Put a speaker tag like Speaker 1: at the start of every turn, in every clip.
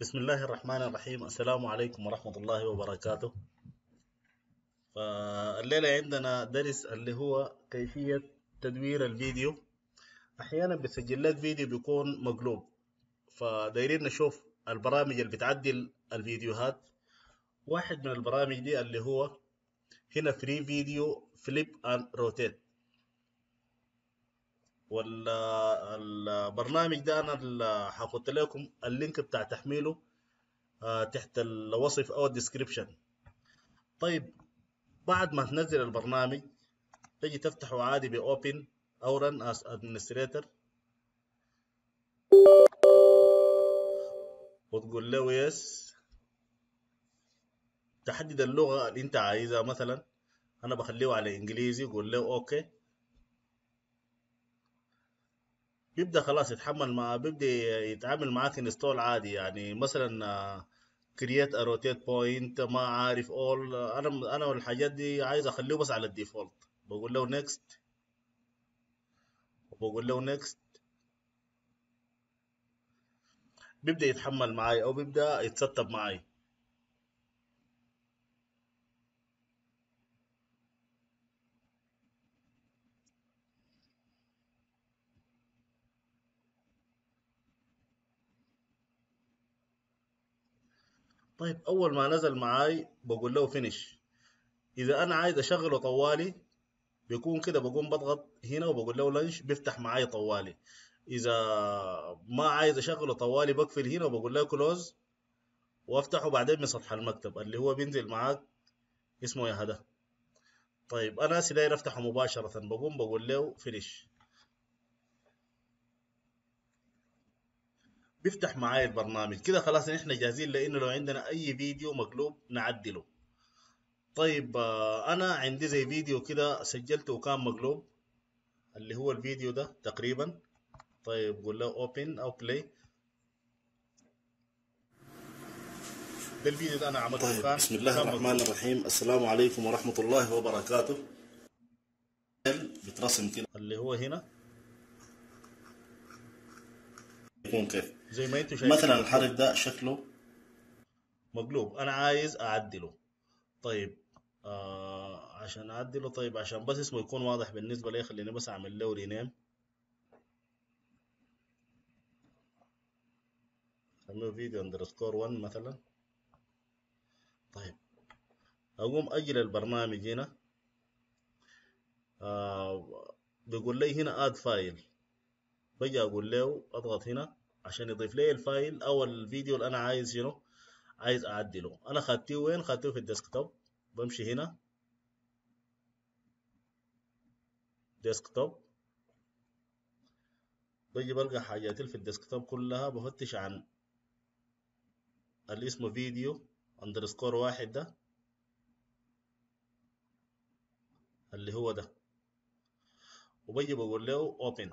Speaker 1: بسم الله الرحمن الرحيم السلام عليكم ورحمة الله وبركاته فالليلة عندنا درس اللي هو كيفية تدوير الفيديو أحيانا بتسجل لك فيديو بيكون مقلوب فدايرين نشوف البرامج اللي بتعدل الفيديوهات واحد من البرامج دي اللي هو هنا فري فيديو فليب اند روتيت والبرنامج ده انا اللي حاخد لكم اللينك بتاع تحميله آه، تحت الوصف او الديسكريبشن طيب بعد ما تنزل البرنامج تجي تفتحه عادي باوبن او رن اس ادمنستريتور وتقول له يس تحدد اللغة اللي انت عايزها مثلا انا بخليه على انجليزي قول له اوكي بيبدا خلاص يتحمل مع بيبدا يتعامل معاك انستول عادي يعني مثلا كرييت روتيت بوينت ما عارف اول انا انا والحاجات دي عايز اخليه بس على الديفولت بقول له نيكست وبقول له نيكست بيبدا يتحمل معاي او بيبدا يتستب معاي طيب اول ما نزل معاي بقول له فينيش اذا انا عايز اشغله طوالي بيكون كده بقوم بضغط هنا وبقول له لانش بيفتح معاي طوالي اذا ما عايز اشغله طوالي بقفل هنا وبقول له كلوز وافتحه بعدين من سطح المكتب اللي هو بينزل معاك اسمه يا هذا طيب انا هسه داير افتحه مباشرة بقوم بقول له فينيش بيفتح معاي البرنامج كده خلاص احنا جاهزين لانه لو عندنا اي فيديو مقلوب نعدله طيب آه، انا عندي زي فيديو كده سجلته وكان مقلوب اللي هو الفيديو ده تقريبا طيب قول له اوبن او بلاي ده الفيديو ده انا عملته
Speaker 2: طيب
Speaker 1: كان
Speaker 2: بسم الله
Speaker 1: كان
Speaker 2: الرحمن
Speaker 1: مقلوب.
Speaker 2: الرحيم السلام عليكم ورحمة الله وبركاته بترسم كده
Speaker 1: اللي هو هنا
Speaker 2: يكون كيف
Speaker 1: زي ما انتم شايفين
Speaker 2: مثلا الحرف ده شكله
Speaker 1: مقلوب انا عايز اعدله طيب آه عشان اعدله طيب عشان بس اسمه يكون واضح بالنسبه لي خليني بس اعمل له رينيم سميه فيديو اندرسكور 1 مثلا طيب اقوم اجي للبرنامج هنا آه بيقول لي هنا اد فايل بجي اقول له اضغط هنا عشان يضيف لي الفايل او الفيديو اللي انا عايز شنو عايز اعدله انا خدته وين خدته في الديسكتوب بمشي هنا ديسكتوب بجي بلقى حاجاتي في الديسكتوب كلها بفتش عن اللي اسمه فيديو اندرسكور واحد ده اللي هو ده وبجي بقول له اوبن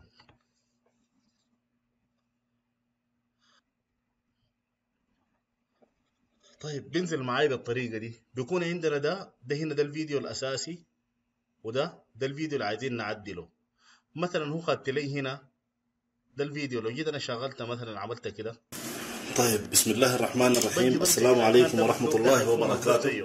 Speaker 1: طيب بينزل معاي بالطريقة دي بيكون عندنا ده ده هنا ده الفيديو الأساسي وده ده الفيديو اللي عايزين نعدله مثلا هو خدت لي هنا ده الفيديو لو جيت أنا شغلته مثلا عملت كده
Speaker 2: طيب بسم الله الرحمن
Speaker 1: بجي
Speaker 2: الرحيم
Speaker 1: بلقى
Speaker 2: السلام
Speaker 1: كان
Speaker 2: عليكم
Speaker 1: ده
Speaker 2: ورحمة
Speaker 1: مقلوب، ده
Speaker 2: الله
Speaker 1: حيكون مقلوب
Speaker 2: وبركاته
Speaker 1: زيه.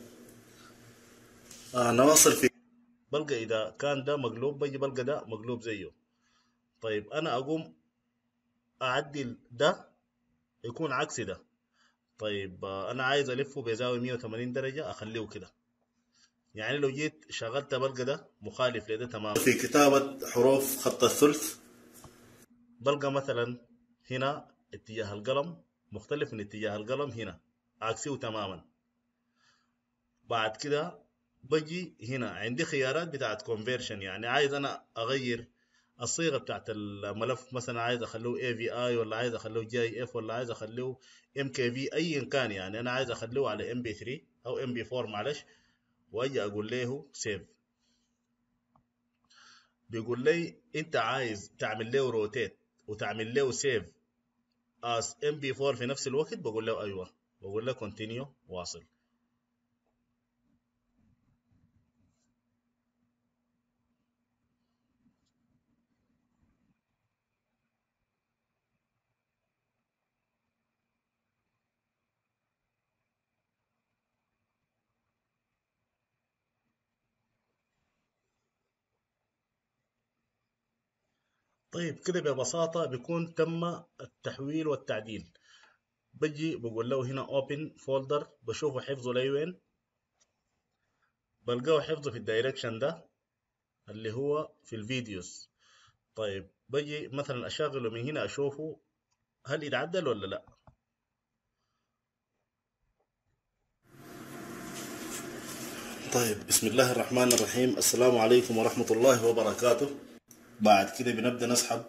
Speaker 2: آه نواصل في
Speaker 1: بلقى إذا كان ده مقلوب بجي بلقى ده مقلوب زيه طيب أنا أقوم أعدل ده يكون عكس ده طيب آه، أنا عايز ألفه بزاوية 180 درجة أخليه كده يعني لو جيت شغلت بلقى ده مخالف لده تماما
Speaker 2: في كتابة حروف خط الثلث
Speaker 1: بلقى مثلا هنا اتجاه القلم مختلف من اتجاه القلم هنا عكسيه تماما بعد كده بجي هنا عندي خيارات بتاعت conversion يعني عايز انا اغير الصيغه بتاعت الملف مثلا عايز اخليه AVI ولا عايز اخليه JF ولا عايز اخليه MKV ايا كان يعني انا عايز اخليه على MP3 او MP4 معلش واجي اقول له سيف بيقول لي انت عايز تعمل له روتيت وتعمل له سيف as MP4 في نفس الوقت بقول له ايوه بقول له continue واصل طيب كده ببساطة بيكون تم التحويل والتعديل بجي بقول له هنا open folder بشوفه حفظه لوين بلقاه حفظه في الدايركشن ده اللي هو في الفيديوز طيب بجي مثلا اشغله من هنا اشوفه هل يتعدل ولا لا
Speaker 2: طيب بسم الله الرحمن الرحيم السلام عليكم ورحمة الله وبركاته بعد كده بنبدأ نسحب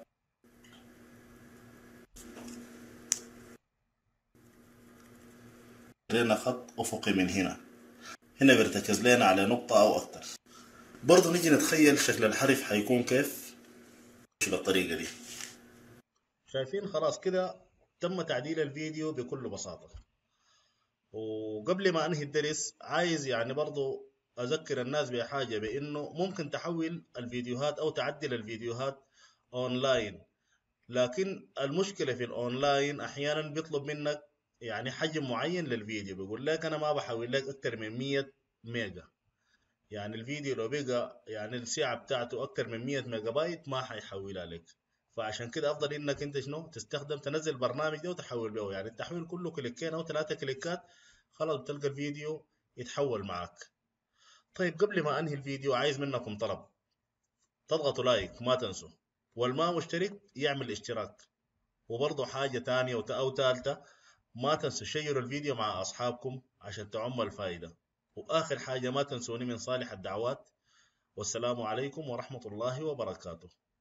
Speaker 2: لنا خط أفقي من هنا هنا بيرتكز لنا على نقطة أو أكتر برضه نيجي نتخيل شكل الحرف حيكون كيف بالطريقة دي
Speaker 1: شايفين خلاص كده تم تعديل الفيديو بكل بساطة وقبل ما انهي الدرس عايز يعني برضو اذكر الناس بحاجة بانه ممكن تحول الفيديوهات او تعدل الفيديوهات اونلاين لكن المشكلة في الاونلاين احيانا بيطلب منك يعني حجم معين للفيديو بيقول لك انا ما بحول لك اكتر من 100 ميجا يعني الفيديو لو بقى يعني السعة بتاعته اكتر من 100 ميجا بايت ما حيحولها لك فعشان كده افضل انك انت شنو تستخدم تنزل برنامج ده وتحول به يعني التحويل كله كليكين او ثلاثة كليكات خلاص بتلقى الفيديو يتحول معك طيب قبل ما انهي الفيديو عايز منكم طلب تضغطوا لايك ما تنسوا والما مشترك يعمل اشتراك وبرضه حاجة تانية وت- أو تالتة ما تنسوا شيروا الفيديو مع أصحابكم عشان تعم الفائدة وآخر حاجة ما تنسوني من صالح الدعوات والسلام عليكم ورحمة الله وبركاته